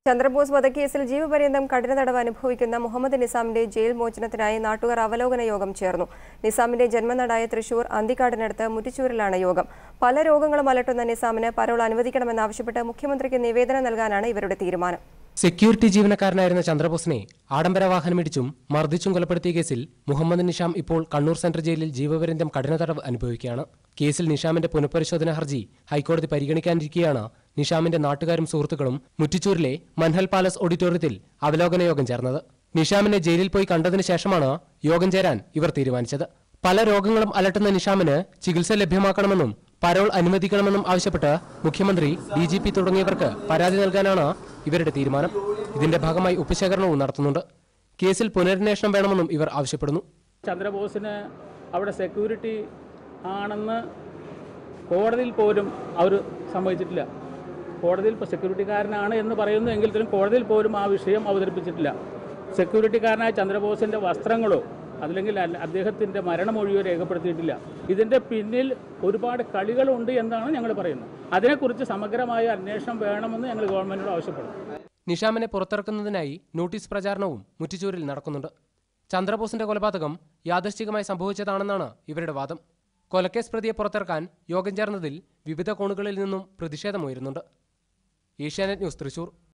ചന്ദ്രബോസ് വധക്കേസിൽ ജീവപര്യന്തം കഠിന തടവ് അനുഭവിക്കുന്ന മുഹമ്മദ് നിസാമിന്റെ ജയിൽ മോചനത്തിനായി നാട്ടുകാർ അവലോകന യോഗം ചേർന്നു നിസാമിന്റെ ജന്മനാടായ തൃശൂർ അന്തിക്കാടിനടുത്ത് മുറ്റിച്ചൂരിലാണ് യോഗം പല രോഗങ്ങളും അലട്ടുന്ന നിസാമിന് പരോൾ അനുവദിക്കണമെന്നാവശ്യപ്പെട്ട് മുഖ്യമന്ത്രിക്ക് നിവേദനം നൽകാനാണ് ഇവരുടെ തീരുമാനം സെക്യൂരിറ്റി ജീവനക്കാരനായിരുന്ന ചന്ദ്രബോസിനെ ആഡംബര വാഹനമിടിച്ചും മർദ്ദിച്ചും കൊലപ്പെടുത്തിയ കേസിൽ മുഹമ്മദ് നിഷാം ഇപ്പോൾ കണ്ണൂർ സെൻട്രൽ ജയിലിൽ ജീവപര്യന്തം കഠിന തടവ് അനുഭവിക്കുകയാണ് കേസിൽ നിഷാമിന്റെ പുനഃപരിശോധനാ ഹർജി ഹൈക്കോടതി പരിഗണിക്കാനിരിക്കെയാണ് നിഷാമിന്റെ നാട്ടുകാരും സുഹൃത്തുക്കളും മുറ്റിച്ചൂരിലെ മൻഹൽ പാലസ് ഓഡിറ്റോറിയത്തിൽ അവലോകന യോഗം ചേർന്നത് നിഷാമിനെ ജയിലിൽ പോയി കണ്ടതിനു ശേഷമാണ് യോഗം ചേരാൻ ഇവർ തീരുമാനിച്ചത് പല രോഗങ്ങളും അലട്ടുന്ന നിഷാമിന് ചികിത്സ ലഭ്യമാക്കണമെന്നും പരോൾ അനുവദിക്കണമെന്നും ആവശ്യപ്പെട്ട് മുഖ്യമന്ത്രി ഡി ജി പി തുടങ്ങിയവർക്ക് പരാതി നൽകാനാണ് ഇവരുടെ തീരുമാനം ഇതിന്റെ ഭാഗമായി ഒപ്പുശേഖരണവും നടത്തുന്നുണ്ട് കേസിൽ പുനരന്വേഷണം വേണമെന്നും ഇവർ ആവശ്യപ്പെടുന്നു ചന്ദ്രബോസിന് അവിടെ സെക്യൂരിറ്റി ആണെന്ന് കോടതിയിൽ പോലും അവർ സമ്മതിച്ചിട്ടില്ല കോടതിയിൽ ഇപ്പോൾ സെക്യൂരിറ്റിക്കാരനാണ് എന്ന് പറയുന്നു എങ്കിൽ പോലും കോടതിയിൽ പോലും ആ വിഷയം അവതരിപ്പിച്ചിട്ടില്ല സെക്യൂരിറ്റിക്കാരനായ ചന്ദ്രബോസിൻ്റെ വസ്ത്രങ്ങളോ അല്ലെങ്കിൽ അല്ല- അദ്ദേഹത്തിൻ്റെ മരണമൊഴിയോ രേഖപ്പെടുത്തിയിട്ടില്ല ഇതിൻ്റെ പിന്നിൽ ഒരുപാട് കളികളുണ്ട് എന്നാണ് ഞങ്ങൾ പറയുന്നത് അതിനെക്കുറിച്ച് സമഗ്രമായ അന്വേഷണം വേണമെന്ന് ഞങ്ങൾ ഗവൺമെൻറ്റിനോട് ആവശ്യപ്പെടും നിഷാമിനെ പുറത്തിറക്കുന്നതിനായി നോട്ടീസ് പ്രചാരണവും മുറ്റിച്ചൂരിൽ നടക്കുന്നുണ്ട് ചന്ദ്രബോസിന്റെ കൊലപാതകം യാദൃശ്ചികമായി സംഭവിച്ചതാണെന്നാണ് ഇവരുടെ വാദം കൊലക്കേസ് പ്രതിയെ പുറത്തിറക്കാൻ യോഗം ചേർന്നതിൽ വിവിധ കോണുകളിൽ നിന്നും പ്രതിഷേധമുയരുന്നുണ്ട് ഏഷ്യാനെറ്റ് ന്യൂസ് തൃശൂർ